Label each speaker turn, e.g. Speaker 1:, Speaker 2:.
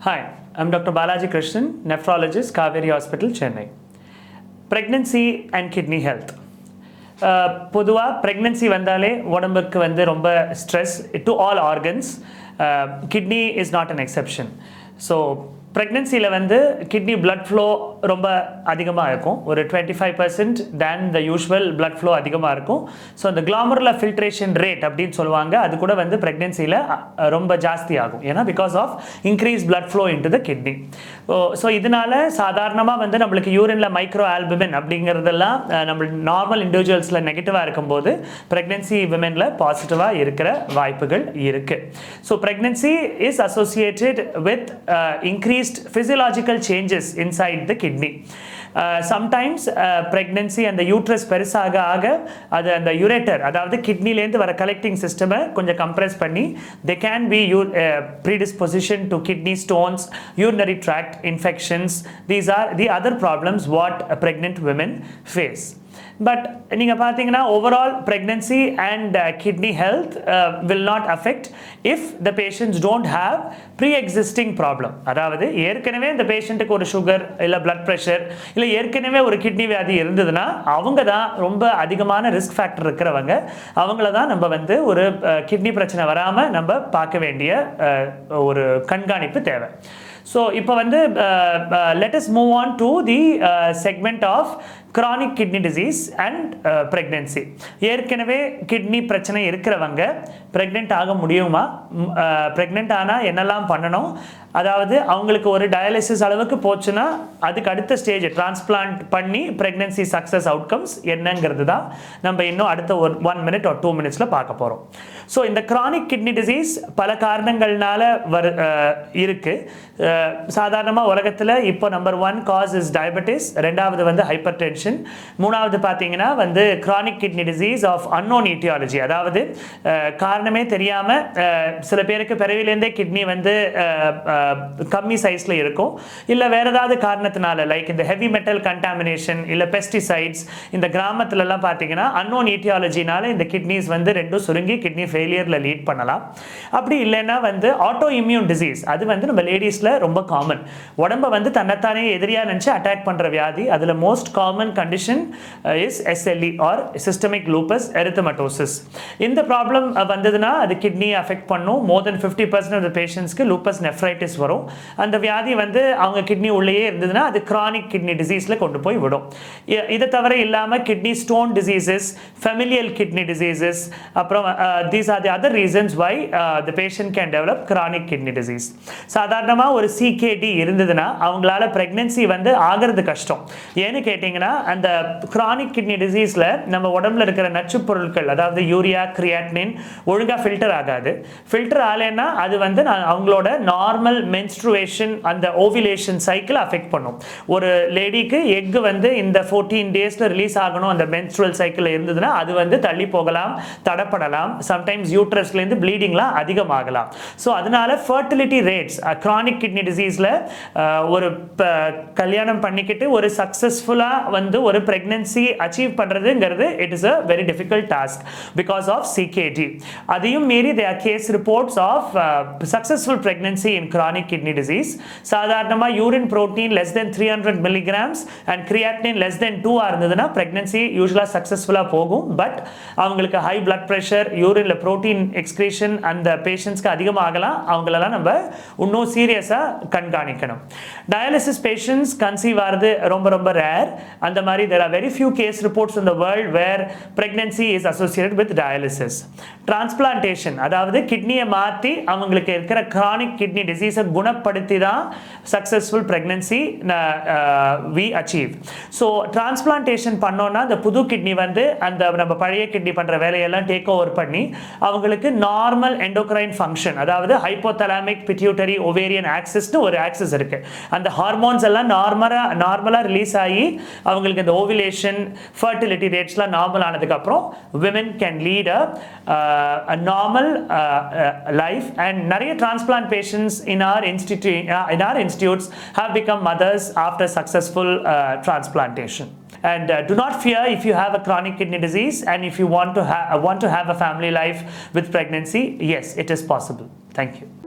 Speaker 1: Hi, I'm Dr. Balaji Krishnan, nephrologist, Kaveri Hospital, Chennai. Pregnancy and kidney health. பொதுவாக pregnancy வந்தாலே உடம்புக்கு வந்து ரொம்ப stress to all organs kidney is not an exception so ப்ரெக்னென்சியில் வந்து kidney blood flow ரொம்ப அதிகமாக இருக்கும் ஒரு twenty five percent than the usual blood flow அதிகமாக இருக்கும் ஸோ அந்த கிளாமரில் ஃபில்ட்ரேஷன் ரேட் அப்படின்னு சொல்லுவாங்க அது கூட வந்து ப்ரெக்னென்சியில் ரொம்ப ஜாஸ்தி ஆகும் ஏன்னா because of increase blood flow into the kidney so இதனால சாதாரணமாக வந்து நம்மளுக்கு யூரினில் மைக்ரோ ஆல்புமின் அப்படிங்கிறதெல்லாம் அஹ், நம்ம நார்மல் இண்டிவிஜுவல்ஸில் நெகட்டிவாக இருக்கும்போது ப்ரெக்னென்சி விமெனில் பாசிட்டிவாக இருக்கிற வாய்ப்புகள் இருக்குது so pregnancy is associated with increased physiological changes inside the kidney sometimes pregnancy அந்த யூட்ரஸ் பெருசாக ஆக அது அந்த யுரேட்டர் அதாவது கிட்னிலேருந்து வர கலெக்டிங் சிஸ்டமை கொஞ்சம் கம்ப்ரெஸ் பண்ணி they can be you predisposition to kidney stones urinary tract infections these are the other problems what pregnant women face but நீங்கள் பார்த்தீங்கன்னா overall pregnancy and kidney health will not affect if the patients don't have pre existing problem அதாவது ஏற்கனவே இந்த பேஷண்ட்டுக்கு ஒரு sugar இல்லை blood pressure இல்லை ஏற்கனவே ஒரு கிட்னி வியாதி இருந்ததுன்னா அவங்க தான் ரொம்ப அதிகமான ரிஸ்க் ஃபேக்டர் இருக்கிறவங்க அவங்கள தான் நம்ம வந்து ஒரு கிட்னி பிரச்சனை வராமல் நம்ம பார்க்க வேண்டிய அஹ், ஒரு கண்காணிப்பு தேவை ஸோ இப்போ வந்து let's move on to the segment of chronic kidney disease and pregnancy ஏற்கனவே கிட்னி பிரச்சனை இருக்கிறவங்க ப்ரெக்னென்ட் ஆக முடியுமா ப்ரெக்னென்ட் ஆனால் என்னெல்லாம் பண்ணணும் அதாவது அவங்களுக்கு ஒரு டயாலிசிஸ் அளவுக்கு போச்சுன்னா அதுக்கு அடுத்த ஸ்டேஜ் டிரான்ஸ்பிளான்ட் பண்ணி ப்ரெக்னென்சி சக்ஸஸ் அவுட்கம்ஸ் என்னங்கிறது தான் நம்ம இன்னும் அடுத்த ஒரு ஒன் மினிட் ஒரு டூ மினிட்ஸில் பார்க்க போகிறோம் ஸோ இந்த chronic kidney disease பல காரணங்கள்னால வரு அஹ், இருக்கு சாதாரணமாக உலகத்தில் இப்போ number one cause is diabetes ரெண்டாவது வந்து ஹைப்பர் டென்ஷன் மூணாவது பார்த்தீங்கன்னா வந்து chronic kidney disease of unknown etiology அதாவது அஹ், காரணமே தெரியாமல் சில பேருக்கு பிறவிலேருந்தே கிட்னி வந்து அஹ், அஹ், கம்மி சைஸில் இருக்கும் இல்லை வேற ஏதாவது காரணத்தினால லைக் இந்த ஹெவி மெட்டல் கண்டாமினேஷன் இல்லை பெஸ்டிசைட்ஸ் இந்த கிராமத்துலலாம் பார்த்தீங்கன்னா அன்னோன் ஈட்டியாலஜினால இந்த கிட்னிஸ் வந்து ரெண்டும் சுருங்கி கிட்னி ஃபெயிலியரில் லீட் பண்ணலாம் அப்படி இல்லைன்னா வந்து ஆட்டோ இம்யூன் டிசீஸ் அது வந்து நம்ம லேடிஸில் ரொம்ப காமன் உடம்ப வந்து தன்னைத்தானே எதிரியாக நினச்சி அட்டாக் பண்ணுற வியாதி அதில் most common condition is SLE or systemic lupus erythematosus இந்த ப்ராப்ளம் வந்ததுன்னா அது கிட்னி அஃபெக்ட் பண்ணும் more than fifty percent of பேஷண்ட்ஸ்க்கு லூப்பஸ் நெஃப்ரைட்டிஸ் வரும் அந்த வியாதி வந்து அவங்க கிட்னி உள்ளேயே இருந்ததுன்னா அது கிரானிக் கிட்னி டிசீஸில் கொண்டு போய் விடும் இ- இதை தவிர இல்லாமல் kidney stone diseases familial kidney diseases அப்புறம் these are the other reasons why the patient can develop chronic kidney disease சாதாரணமாக ஒரு சிகேடி இருந்ததுன்னா அவங்களால ப்ரெக்னென்சி வந்து ஆகிறது கஷ்டம் ஏன்னு கேட்டிங்கன்னா அந்த கிரானிக் கிட்னி டிசீஸில் நம்ம உடம்புல இருக்கிற நச்சுப் பொருட்கள் அதாவது யூரியா கிரியாட்னின் ஒழுங்காக ஃபில்டர் ஆகாது ஃபில்டர் ஆகலைன்னா அது வந்து நான் அவங்களோட நார்மல் மென்ஸ்ட்ருவேஷன் அந்த ஓவிலேஷன் சைக்கிள் அஃபெக்ட் பண்ணும் ஒரு லேடிக்கு எக் வந்து இந்த ஃபோர்டீன் டேஸில் ரிலீஸ் ஆகணும் அந்த மென்ஸ்ட்ருவல் சைக்கிள் இருந்ததுன்னா அது வந்து தள்ளி போகலாம் தடப்படலாம் சம்டைம்ஸ் யூட்ரஸ்லேருந்து ப்ளீடிங்லாம் அதிகமாகலாம் ஸோ அதனால ஃபர்டிலிட்டி ரேட்ஸ் chronic கிட்னி டிசீஸில் ஒரு ப- கல்யாணம் பண்ணிக்கிட்டு ஒரு சக்ஸஸ்ஃபுல்லாக வந்து ஒரு ப்ரெக்னென்சி அச்சீவ் பண்ணுறதுங்கிறது it is a very difficult task because of CKD அதையும் மீறி they are case reports of successful pregnancy in chronic kidney disease சாதாரணமாக urine protein less than three hundred milligrams and creatinine less than டூவாக இருந்ததுன்னா pregnancy யூஸ்வலாக சக்ஸஸ்ஃபுல்லாக போகும் but அவங்களுக்கு high blood pressure யூரின்ல ப்ரோட்டீன் எக்ஸ்கிரீஷன் அந்த பேஷண்ட்ஸ்க்கு அதிகமாகலாம் அவங்களெல்லாம் நம்ம இன்னும் சீரியஸாக கண்காணிக்கணும் டயாலிசிஸ் பேஷண்ட்ஸ் கன்சீவ் ஆகிறது ரொம்ப ரொம்ப ரேர் அந்த மாதிரி there are very few case reports in the world where pregnancy is associated with dialysis transplantation அதாவது கிட்னியை மாற்றி அவங்களுக்கு இருக்கிற கிரானிக் கிட்னி டிசீஸை குணப்படுத்தி தான் successful pregnancy we achieve so transplantation பண்ணோன்னா அந்த புது கிட்னி வந்து அந்த நம்ம பழைய கிட்னி பண்ணுற வேலையெல்லாம் டேக் ஓவர் பண்ணி அவங்களுக்கு நார்மல் எண்டோக்ரைன் ஃபங்க்ஷன் அதாவது ஹைப்போதலாமிக் பிட்யூட்டரி ஒவேரியன் ஆக்சிஸ்னு ஒரு ஆக்சிஸ் இருக்கு அந்த ஹார்மோன்ஸ் எல்லாம் நார்மலாக நார்மலாக ரிலீஸ் ஆகி அவங்களுக்கு இந்த ஓவிலேஷன் ஃபர்டிலிட்டி ரேட்ஸ்லாம் நார்மல் ஆனதுக்கப்புறம் women can lead a normal life and நிறைய transplant patients in our institute in our institutes have become mothers after successful uh, transplantation. And uh, do not fear if you have a chronic kidney disease and if you want to, ha- want to have a family life with pregnancy, yes, it is possible. Thank you.